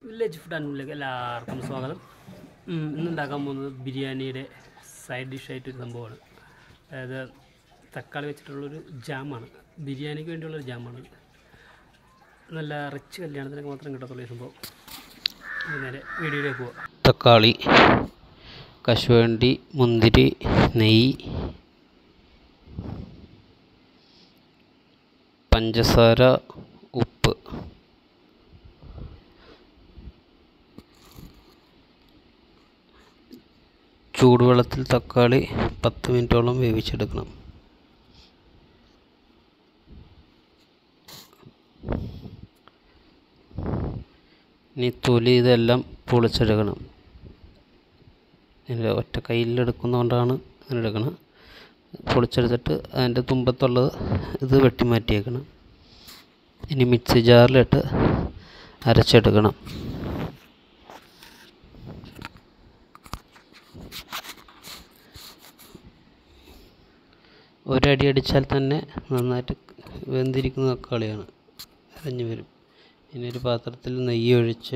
village food ആൻഡിലേക്ക് എല്ലാവർക്കും സ്വാഗതം ഉം, ഇന്ന് ഉണ്ടാക്കാൻ പോകുന്നത് ബിരിയാണിയുടെ സൈഡ് ഡിഷായിട്ടൊരു സംഭവമാണ് അതായത് തക്കാളി വെച്ചിട്ടുള്ളൊരു ജാമാണ് ബിരിയാണിക്ക് വേണ്ടിയുള്ളൊരു ജാമാണ് നല്ല റിച്ച് കല്യാണത്തിനൊക്കെ മാത്രം കിട്ടത്തുള്ള ഈ സംഭവം ഇനി നേരെ വീഡിയോയിലേക്ക് പോവാം തക്കാളി കശുവണ്ടി മുന്തിരി നെയ്യ് പഞ്ചസാര ഉപ്പ് ചൂടുവെള്ളത്തിൽ തക്കാളി പത്ത് മിനിറ്റോളം വേവിച്ചെടുക്കണം ഇനി തൊലി ഇതെല്ലാം പൊളിച്ചെടുക്കണം ഇതിൻ്റെ ഒറ്റ കയ്യിലെടുക്കുന്നതുകൊണ്ടാണ് അങ്ങനെ എടുക്കണം പൊളിച്ചെടുത്തിട്ട് അതിൻ്റെ തുമ്പത്തുള്ളത് ഇത് വെട്ടി മാറ്റിയേക്കണം ഇനി മിക്സി ജാറിലിട്ട് അരച്ചെടുക്കണം ഒരടി അടിച്ചാൽ തന്നെ നന്നായിട്ട് വെന്തിരിക്കുന്ന തക്കാളിയാണ് അരഞ്ഞു വരും ഇനി ഒരു പാത്രത്തിൽ നെയ്യ് ഒഴിച്ച്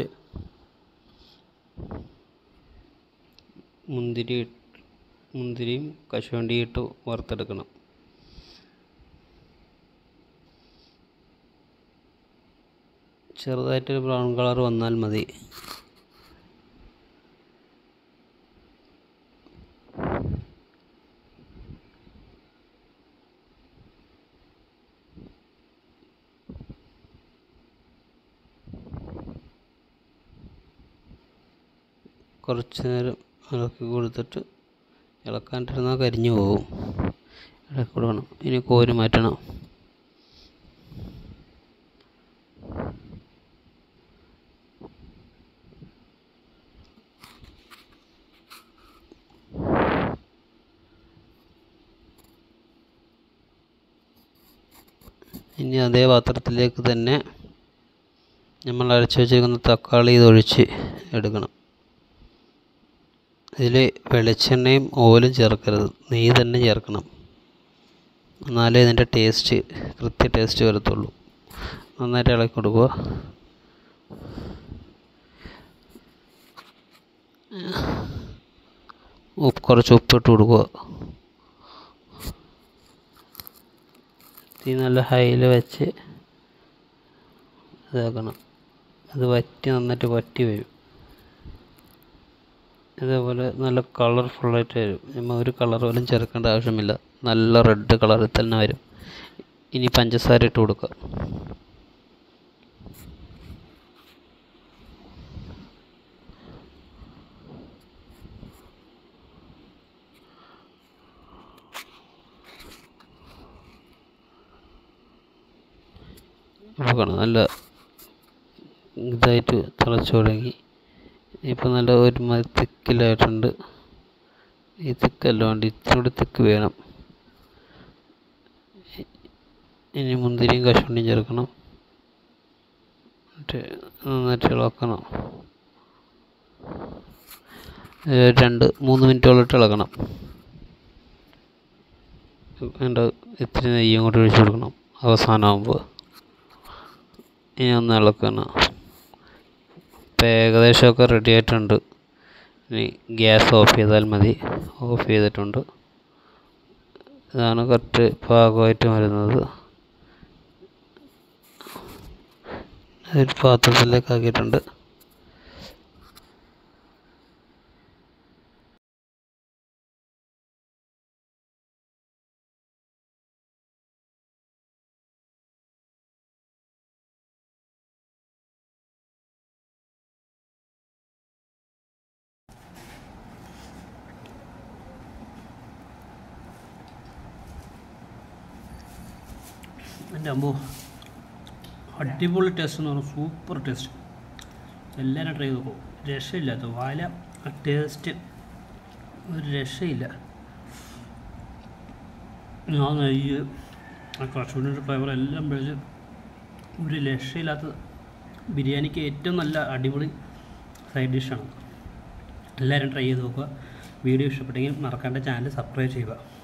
മുന്തിരി ഇട്ട് മുന്തിരിയും കശുവണ്ടിയും ഇട്ട് വറുത്തെടുക്കണം ചെറുതായിട്ടൊരു ബ്രൗൺ കളർ വന്നാൽ മതി കുറച്ച് നേരം ഇളക്കി കൊടുത്തിട്ട് ഇളക്കാണ്ടിരുന്നാൽ കരിഞ്ഞു പോകും ഇളക്കി കൊടുക്കണം ഇനി കോരി മാറ്റണം ഇനി അതേ പാത്രത്തിലേക്ക് തന്നെ നമ്മൾ അരച്ച് വെച്ചിരിക്കുന്ന തക്കാളി ഇതൊഴിച്ച് എടുക്കണം ഇതിൽ വെളിച്ചെണ്ണയും ഓയിലും ചേർക്കരുത് നെയ്യ് തന്നെ ചേർക്കണം എന്നാലേ ഇതിൻ്റെ ടേസ്റ്റ് കൃത്യ ടേസ്റ്റ് വരത്തുള്ളൂ നന്നായിട്ട് ഇളക്കി കൊടുക്കുക ഉപ്പ് കുറച്ച് ഉപ്പിട്ട് കൊടുക്കുക തീ നല്ല ഹൈയിൽ വെച്ച് ഇതാക്കണം അത് വറ്റി നന്നായിട്ട് വറ്റി വരും ഇതേപോലെ നല്ല കളർഫുള്ളായിട്ട് വരും നമ്മൾ ഒരു കളർ പോലും ചേർക്കേണ്ട ആവശ്യമില്ല നല്ല റെഡ് കളറിൽ തന്നെ വരും ഇനി പഞ്ചസാര ഇട്ട് കൊടുക്കുക നോക്കണം നല്ല ഇതായിട്ട് തിളച്ച് തുടങ്ങി ഇപ്പം നല്ല ഒരുമാതിരി തിക്കിലായിട്ടുണ്ട് ഈ തിക്കല്ല വേണ്ട ഇത്തിരി തിക്ക് വേണം ഇനി മുന്തിരിയും കശുവണ്ടിയും ചേർക്കണം എന്നിട്ട് നന്നായിട്ട് ഇളക്കണം ഏ, രണ്ട് മൂന്ന് മിനിറ്റോളം ഇട്ട് ഇളക്കണം അതിൻ്റെ ഇത്തിരി നെയ്യും കൂടി ഒഴിച്ച് കൊടുക്കണം അവസാനമാകുമ്പോൾ ഇനി ഒന്ന് ഇളക്കണം ഇപ്പം ഏകദേശമൊക്കെ റെഡി ആയിട്ടുണ്ട് ഇനി ഗ്യാസ് ഓഫ് ചെയ്താൽ മതി ഓഫ് ചെയ്തിട്ടുണ്ട് ഇതാണ് കറക്റ്റ് പാകമായിട്ട് വരുന്നത് ഒരു പാത്രത്തിലേക്ക് ആക്കിയിട്ടുണ്ട് എൻ്റെ അമ്പോ അടിപൊളി ടേസ്റ്റ് എന്ന് പറഞ്ഞാൽ സൂപ്പർ ടേസ്റ്റ് എല്ലാവരും ട്രൈ ചെയ്ത് നോക്കും രക്ഷയില്ലാത്ത വാല ആ ടേസ്റ്റ് ഒരു രക്ഷയില്ല ആ നെയ്യ് ആ കശുവിൻ്റെ ഫ്ലേവർ എല്ലാം പിടിച്ച് ഒരു രക്ഷയില്ലാത്ത ബിരിയാണിക്ക് ഏറ്റവും നല്ല അടിപൊളി സൈഡ് ഡിഷാണ് എല്ലാവരും ട്രൈ ചെയ്ത് നോക്കുക വീഡിയോ ഇഷ്ടപ്പെട്ടെങ്കിൽ മറക്കാണ്ട് ചാനൽ സബ്സ്ക്രൈബ് ചെയ്യുക